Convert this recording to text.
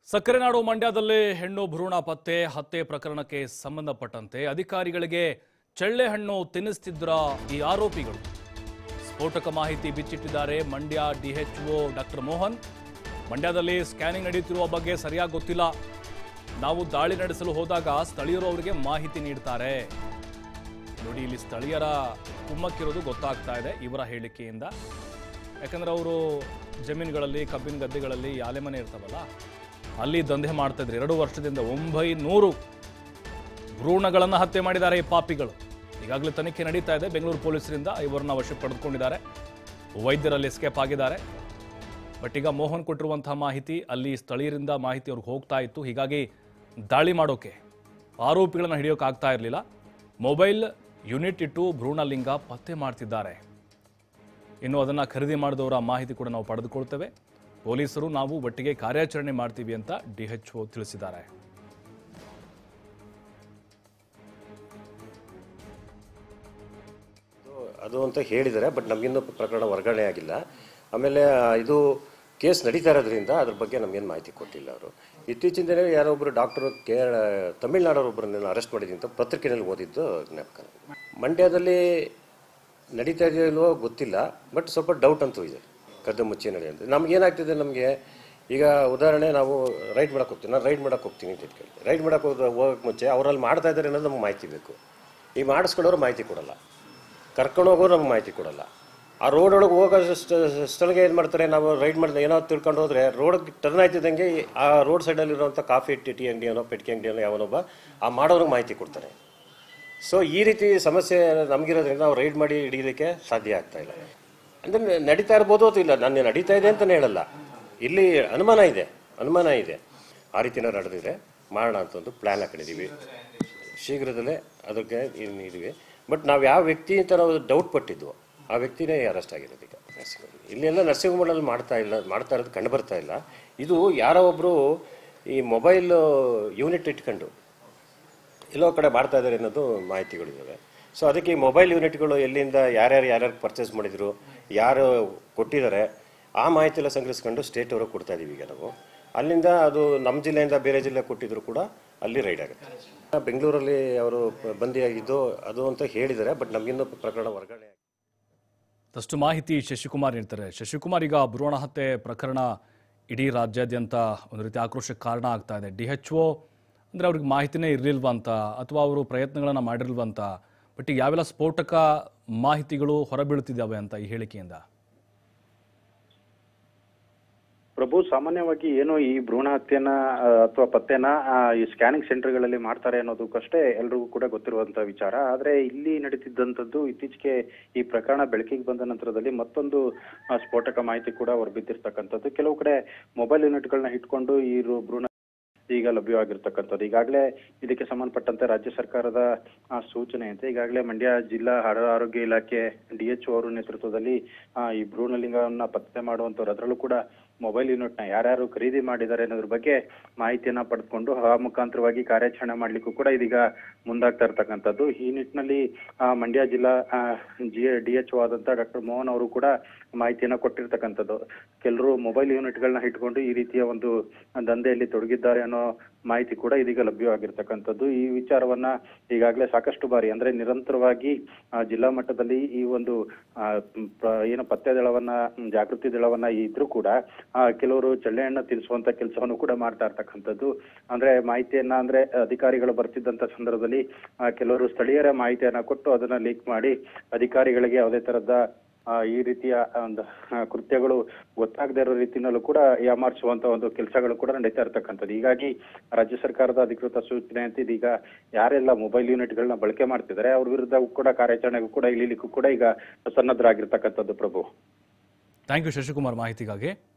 ಸಕ್ಕರೆನಾಡು ಮಂಡ್ಯದಲ್ಲಿ ಹೆಣ್ಣು ಭ್ರೂಣ ಪತ್ತೆ ಹತ್ಯೆ ಪ್ರಕರಣಕ್ಕೆ ಸಂಬಂಧಪಟ್ಟಂತೆ ಅಧಿಕಾರಿಗಳಿಗೆ ಚಳ್ಳೆ ಹಣ್ಣು ತಿನ್ನಿಸ್ತಿದ್ರ ಈ ಆರೋಪಿಗಳು ಸ್ಫೋಟಕ ಮಾಹಿತಿ ಬಿಚ್ಚಿಟ್ಟಿದ್ದಾರೆ ಮಂಡ್ಯ ಡಿಎಚ್ಒ ಡಾಕ್ಟರ್ ಮೋಹನ್ ಮಂಡ್ಯದಲ್ಲಿ ಸ್ಕ್ಯಾನಿಂಗ್ ನಡೆಯುತ್ತಿರುವ ಬಗ್ಗೆ ಸರಿಯಾಗಿ ಗೊತ್ತಿಲ್ಲ ನಾವು ದಾಳಿ ನಡೆಸಲು ಹೋದಾಗ ಸ್ಥಳೀಯರು ಅವರಿಗೆ ಮಾಹಿತಿ ನೀಡ್ತಾರೆ ನೋಡಿ ಇಲ್ಲಿ ಸ್ಥಳೀಯರ ಕುಮ್ಮಕ್ಕಿರೋದು ಗೊತ್ತಾಗ್ತಾ ಇದೆ ಇವರ ಹೇಳಿಕೆಯಿಂದ ಯಾಕಂದ್ರೆ ಅವರು ಜಮೀನುಗಳಲ್ಲಿ ಕಬ್ಬಿನ ಗದ್ದೆಗಳಲ್ಲಿ ಆಲೆ ಮನೆ ಇರ್ತಾವಲ್ಲ ಅಲ್ಲಿ ದಂಧೆ ಮಾಡ್ತಾ ಇದ್ರು ಎರಡು ವರ್ಷದಿಂದ ಒಂಬೈನೂರು ಭ್ರೂಣಗಳನ್ನು ಹತ್ಯೆ ಮಾಡಿದ್ದಾರೆ ಈ ಪಾಪಿಗಳು ಈಗಾಗಲೇ ತನಿಖೆ ನಡೀತಾ ಇದೆ ಬೆಂಗಳೂರು ಪೊಲೀಸರಿಂದ ಇವರನ್ನ ವಶಕ್ಕೆ ಪಡೆದುಕೊಂಡಿದ್ದಾರೆ ವೈದ್ಯರಲ್ಲಿ ಎಸ್ಕೇಪ್ ಆಗಿದ್ದಾರೆ ಬಟ್ ಈಗ ಮೋಹನ್ ಕೊಟ್ಟಿರುವಂತಹ ಮಾಹಿತಿ ಅಲ್ಲಿ ಸ್ಥಳೀಯರಿಂದ ಮಾಹಿತಿ ಅವ್ರಿಗೆ ಹೋಗ್ತಾ ಇತ್ತು ಹೀಗಾಗಿ ದಾಳಿ ಮಾಡೋಕೆ ಆರೋಪಿಗಳನ್ನು ಹಿಡಿಯೋಕೆ ಆಗ್ತಾ ಇರಲಿಲ್ಲ ಮೊಬೈಲ್ ಯೂನಿಟ್ ಇಟ್ಟು ಭ್ರೂಣಲಿಂಗ ಪತ್ತೆ ಮಾಡ್ತಿದ್ದಾರೆ ಇನ್ನು ಅದನ್ನು ಖರೀದಿ ಮಾಡಿದವರ ಮಾಹಿತಿ ಕೂಡ ನಾವು ಪಡೆದುಕೊಳ್ತೇವೆ ಪೊಲೀಸರು ನಾವು ಒಟ್ಟಿಗೆ ಕಾರ್ಯಾಚರಣೆ ಮಾಡ್ತೀವಿ ಅಂತ ಡಿಎಚ್ಒ ತಿಳಿಸಿದ್ದಾರೆ ಅದು ಅಂತ ಹೇಳಿದ್ದಾರೆ ಬಟ್ ನಮಗಿನ್ನೂ ಪ್ರಕರಣ ವರ್ಗಾವಣೆ ಆಗಿಲ್ಲ ಆಮೇಲೆ ಆ, ಇದು ಕೇಸ್ ನಡೀತಾ ಇರೋದ್ರಿಂದ ಅದ್ರ ಬಗ್ಗೆ ನಮಗೇನು ಮಾಹಿತಿ ಕೊಟ್ಟಿಲ್ಲ ಅವರು ಇತ್ತೀಚಿನ ದಿನ ಯಾರೋ ಒಬ್ಬರು ಡಾಕ್ಟರು ಕೇರಳ ತಮಿಳ್ನಾಡವರೊಬ್ಬರನ್ನೆಲ್ಲ ಅರೆಸ್ಟ್ ಮಾಡಿದ್ದೀನಿ ಅಂತ ಪತ್ರಿಕೆಯಲ್ಲಿ ಓದಿದ್ದು ಜ್ಞಾಪಕ ನನಗೆ. ಮಂಡ್ಯದಲ್ಲಿ ನಡೀತಾ ಇದೆಯೋ ಗೊತ್ತಿಲ್ಲ ಬಟ್ ಸ್ವಲ್ಪ ಡೌಟ್ ಅಂತೂ ಇದೆ ಕದ್ದು ಮುಚ್ಚಿ ನಡೆಯುತ್ತೆ ನಮ್ಗೇನಾಗ್ತಿದೆ ನಮಗೆ ಈಗ ಉದಾಹರಣೆ ನಾವು ರೈಡ್ ಮಾಡಕ್ಕೆ ಹೋಗ್ತೀವಿ ನಾನು ರೈಡ್ ಮಾಡಕ್ಕೆ ಹೋಗ್ತೀನಿ ಅಂತ ಇಟ್ಕೊಳ್ಳಿ ರೈಡ್ ಮಾಡಕ್ಕೆ ಹೋದ ಹೋಗೋಕ್ಕೆ ಮುಂಚೆ ಅವರಲ್ಲಿ ಮಾಡ್ತಾ ಇದ್ದಾರೆ ಅನ್ನೋದು ನಮ್ಗೆ ಮಾಹಿತಿ ಬೇಕು ಈ ಮಾಡಿಸ್ಕೊಳ್ಳೋರು ಮಾಹಿತಿ ಕೊಡಲ್ಲ ಕರ್ಕೊಂಡು ಹೋಗೋರು ನಮ್ಗೆ ಮಾಹಿತಿ ಕೊಡಲ್ಲ ಆ ರೋಡ್ ಒಳಗೆ ಹೋಗೋ ಸ್ಟ್- ಸ್ಥಳಕ್ಕೆ ಏನು ಮಾಡ್ತಾರೆ ನಾವು ರೈಡ್ ಮಾಡಿದ ಏನೋ ತಿಳ್ಕೊಂಡು ಹೋದ್ರೆ ರೋಡ್ ಟರ್ನ್ ಆಯ್ತಿದ್ದಂಗೆ ಈ- ಆ ರೋಡ್ ಸೈಡಲ್ಲಿರುವಂಥ ಕಾಫಿ ಟಿ ಟೀ ಅಂಗಡಿ ಏನೋ ಪೆಟ್ಟಿಗೆ ಅಂಗಡಿ ಏನೋ ಯಾವನೊಬ್ಬ ಆ ಮಾಡೋರಿಗೆ ಮಾಹಿತಿ ಕೊಡ್ತಾರೆ ಸೊ ಈ ರೀತಿ ಸಮಸ್ಯೆ ನಮಗಿರೋದ್ರಿಂದ ನಾವು ರೈಡ್ ಮಾಡಿ ಹಿಡಿಯೋದಕ್ಕೆ ಸಾಧ್ಯ ಆಗ್ತಾ ಇಲ್ಲ ಅಂದರೆ ನಡೀತಾ ಇರ್ಬೋದು ಅಥವಾ ಇಲ್ಲ ನಾನು ನಡೀತಾ ಇದೆ ಅಂತಲೇ ಹೇಳಲ್ಲ ಇಲ್ಲಿ ಅನುಮಾನ ಇದೆ ಅನುಮಾನ ಇದೆ ಆ ರೀತಿನ ನಡೆದಿದೆ ಮಾಡೋಣ ಅಂತ ಒಂದು ಪ್ಲ್ಯಾನ್ ಹಾಕೊಂಡಿದ್ದೀವಿ ಶೀಘ್ರದಲ್ಲೇ ಅದಕ್ಕೆ ಇನ್ ಇದೀವಿ ಬಟ್ ನಾವು ಯಾವ ವ್ಯಕ್ತಿ ಅಂತ ನಾವು ಡೌಟ್ ಪಟ್ಟಿದ್ವು ಆ ವ್ಯಕ್ತಿನೇ ಅರೆಸ್ಟ್ ಆಗಿರೋದು ಈಗ ನರ್ಸಿಂಗ್ ಹೋಮ್. ಇಲ್ಲೆಲ್ಲ ನರ್ಸಿಂಗ್ ಹೋಮಲ್ಲಿ ಮಾಡ್ತಾ ಇಲ್ಲ ಮಾಡ್ತಾ ಇರೋದು ಕಂಡು ಬರ್ತಾ ಇಲ್ಲ ಇದು ಯಾರೋ ಒಬ್ಬರು ಈ ಮೊಬೈಲ್ ಯೂನಿಟ್ ಇಟ್ಕೊಂಡು ಎಲ್ಲೋ ಕಡೆ ಮಾಡ್ತಾ ಇದ್ದಾರೆ ಅನ್ನೋದು ಮಾಹಿತಿಗಳಿದ್ದಾವೆ ಸೊ ಅದಕ್ಕೆ ಈ ಮೊಬೈಲ್ ಯೂನಿಟ್ಗಳು ಎಲ್ಲಿಂದ ಯಾರ್ಯಾರು ಯಾರ್ಯಾರು ಪರ್ಚೇಸ್ ಮಾಡಿದ್ರು ಯಾರು ಕೊಟ್ಟಿದ್ದಾರೆ ಆ ಮಾಹಿತಿ ಎಲ್ಲ ಸಂಗ್ರಹಿಸ್ಕೊಂಡು ಸ್ಟೇಟ್ ಅವ್ರಿಗೆ ಕೊಡ್ತಾ ಇದೀವಿ ಈಗ ನಾವು ಅಲ್ಲಿಂದ ಅದು ನಮ್ಮ ಜಿಲ್ಲೆಯಿಂದ ಬೇರೆ ಜಿಲ್ಲೆ ಕೊಟ್ಟಿದ್ರು ಕೂಡ ಅಲ್ಲಿ ರೈಡ್ ಆಗುತ್ತೆ ಬೆಂಗಳೂರಲ್ಲಿ ಅವರು ಬಂದಿಯಾಗಿದ್ದು ಅದು ಅಂತ ಹೇಳಿದ್ದಾರೆ ಬಟ್ ನಮಗಿನ್ನೂ ಪ್ರಕರಣ ವರ್ಗಾವಣೆ ಆಗಿಲ್ಲ. ಅಷ್ಟು ಮಾಹಿತಿ ಶಶಿಕುಮಾರ್ ನೀಡ್ತಾರೆ ಶಶಿಕುಮಾರ್ ಈಗ ಭ್ರೂಣ ಹತ್ಯೆ ಪ್ರಕರಣ ಇಡೀ ರಾಜ್ಯಾದ್ಯಂತ ಒಂದು ರೀತಿ ಆಕ್ರೋಶಕ್ಕೆ ಕಾರಣ ಆಗ್ತಾ ಇದೆ ಡಿ ಎಚ್ ಒ ಅಂದರೆ ಅವ್ರಿಗೆ ಮಾಹಿತಿನೇ ಇರಲಿಲ್ವಂತ ಅಥವಾ ಅವರು ಪ್ರಯತ್ನಗಳನ್ನು ಮಾಡಿರಲ್ವಂತ ಬಟ್ ಈಗ ಯಾವೆಲ್ಲ ಸ್ಫೋಟಕ ಮಾಹಿತಿಗಳು ಹೊರಬೀಳುತ್ತಿದ್ದಾವೆ ಅಂತ ಈ ಹೇಳಿಕೆಯಿಂದ ಪ್ರಭು ಸಾಮಾನ್ಯವಾಗಿ ಏನು ಈ ಭ್ರೂಣ ಹತ್ಯೆನ ಆ, ಅಥವಾ ಪತ್ತೆನ ಆ, ಈ ಸ್ಕ್ಯಾನಿಂಗ್ ಸೆಂಟರ್ಗಳಲ್ಲಿ ಮಾಡ್ತಾರೆ ಅನ್ನೋದಕ್ಕಷ್ಟೇ ಎಲ್ರಿಗೂ ಕೂಡ ಗೊತ್ತಿರುವಂತ ವಿಚಾರ ಆದ್ರೆ ಇಲ್ಲಿ ನಡೀತಿದ್ದಂಥದ್ದು ಇತ್ತೀಚೆಗೆ ಈ ಪ್ರಕರಣ ಬೆಳಕಿಗೆ ಬಂದ ನಂತರದಲ್ಲಿ ಮತ್ತೊಂದು ಆ, ಸ್ಫೋಟಕ ಮಾಹಿತಿ ಕೂಡ ಹೊರಬಿದ್ದಿರ್ತಕ್ಕಂಥದ್ದು ಕೆಲವು ಕಡೆ ಮೊಬೈಲ್ ಯೂನಿಟ್ಗಳನ್ನ ಇಟ್ಕೊಂಡು ಈ ರು- ಭ್ರೂಣ ಈಗ ಲಭ್ಯವಾಗಿರ್ತಕ್ಕಂಥದ್ದು ಈಗಾಗಲೇ ಇದಕ್ಕೆ ಸಂಬಂಧಪಟ್ಟಂತೆ ರಾಜ್ಯ ಸರ್ಕಾರದ ಆ, ಸೂಚನೆಯಂತೆ ಈಗಾಗಲೇ ಮಂಡ್ಯ ಜಿಲ್ಲಾ ಆರೋ- ಆರೋಗ್ಯ ಇಲಾಖೆ ಡಿಎಚ್ಒ ಅವರ ನೇತೃತ್ವದಲ್ಲಿ ಆ, ಈ ಭ್ರೂಣಲಿಂಗವನ್ನ ಪತ್ತೆ ಮಾಡುವಂತವ್ರು ಅದರಲ್ಲೂ ಕೂಡ ಮೊಬೈಲ್ ಯೂನಿಟ್ ನ ಯಾರ್ಯಾರು ಖರೀದಿ ಮಾಡಿದ್ದಾರೆ ಅನ್ನೋದ್ರ ಬಗ್ಗೆ ಮಾಹಿತಿಯನ್ನ ಪಡೆದುಕೊಂಡು ಆ ಮುಖಾಂತರವಾಗಿ ಕಾರ್ಯಾಚರಣೆ ಮಾಡ್ಲಿಕ್ಕೂ ಕೂಡ ಇದೀಗ ಮುಂದಾಗ್ತಾ ಇರ್ತಕ್ಕಂಥದ್ದು ಈ ನಿಟ್ಟಿನಲ್ಲಿ ಆ, ಮಂಡ್ಯ ಜಿಲ್ಲಾ ಜಿ ಡಿಎಚ್ಒ ಆದಂತ ಡಾಕ್ಟರ್ ಮೋಹನ್ ಅವರು ಕೂಡ ಮಾಹಿತಿಯನ್ನ ಕೊಟ್ಟಿರ್ತಕ್ಕಂಥದ್ದು ಕೆಲವರು ಮೊಬೈಲ್ ಯೂನಿಟ್ಗಳನ್ನ ಇಟ್ಕೊಂಡು ಈ ರೀತಿಯ ಒಂದು ದಂಧೆಯಲ್ಲಿ ತೊಡಗಿದ್ದಾರೆ ಅನ್ನೋ ಮಾಹಿತಿ ಕೂಡ ಇದೀಗ ಲಭ್ಯವಾಗಿರ್ತಕ್ಕಂಥದ್ದು ಈ ವಿಚಾರವನ್ನ ಈಗಾಗಲೇ ಸಾಕಷ್ಟು ಬಾರಿ ಅಂದ್ರೆ ನಿರಂತರವಾಗಿ ಆ, ಜಿಲ್ಲಾ ಮಟ್ಟದಲ್ಲಿ ಈ ಒಂದು ಆ, ಮ್, ಪ್ರ- ಏನು ಪತ್ತೆ ದಳವನ್ನ ಮ್, ಜಾಗೃತಿ ದಳವನ್ನ ಇದ್ರೂ ಕೂಡ ಆ, ಕೆಲವರು ಚಳ್ಳೆಹಣ್ಣ ತಿನ್ನಿಸುವಂತ ಕೆಲಸವನ್ನು ಕೂಡ ಮಾಡ್ತಾ ಇರ್ತಕ್ಕಂಥದ್ದು ಅಂದ್ರೆ ಮಾಹಿತಿಯನ್ನ ಅಂದ್ರೆ ಅಧಿಕಾರಿಗಳು ಬರ್ತಿದ್ದಂತ ಸಂದರ್ಭದಲ್ಲಿ ಆ, ಕೆಲವರು ಸ್ಥಳೀಯರ ಮಾಹಿತಿಯನ್ನ ಕೊಟ್ಟು ಅದನ್ನ ಲೀಕ್ ಮಾಡಿ ಅಧಿಕಾರಿಗಳಿಗೆ ಯಾವುದೇ ತರದ ಆ, ಈ ರೀತಿಯ ಒಂದು ಆ, ಕೃತ್ಯಗಳು ಗೊತ್ತಾಗದೇ ಇರೋ ರೀತಿನಲ್ಲೂ ಕೂಡ ಯಾಮಾರಿಸುವಂತ ಒಂದು ಕೆಲಸಗಳು ಕೂಡ ನಡೀತಾ ಇರ್ತಕ್ಕಂಥದ್ದು ಹೀಗಾಗಿ ರಾಜ್ಯ ಸರ್ಕಾರದ ಅಧಿಕೃತ ಸೂಚನೆ ಅಂತ ಇದೀಗ ಯಾರೆಲ್ಲ ಮೊಬೈಲ್ ಯೂನಿಟ್ಗಳನ್ನ ಬಳಕೆ ಮಾಡ್ತಿದ್ದಾರೆ ಅವ್ರ ವಿರುದ್ಧ ಕೂಡ ಕಾರ್ಯಾಚರಣೆಗೂ ಕೂಡ ಇಳಿಲಿಕ್ಕೂ ಕೂಡ ಈಗ ಸನ್ನದ್ಧರಾಗಿರ್ತಕ್ಕಂಥದ್ದು ಪ್ರಭು ಥ್ಯಾಂಕ್ ಯು ಶಶಿಕುಮಾರ್ ಮಾಹಿತಿಗಾಗಿ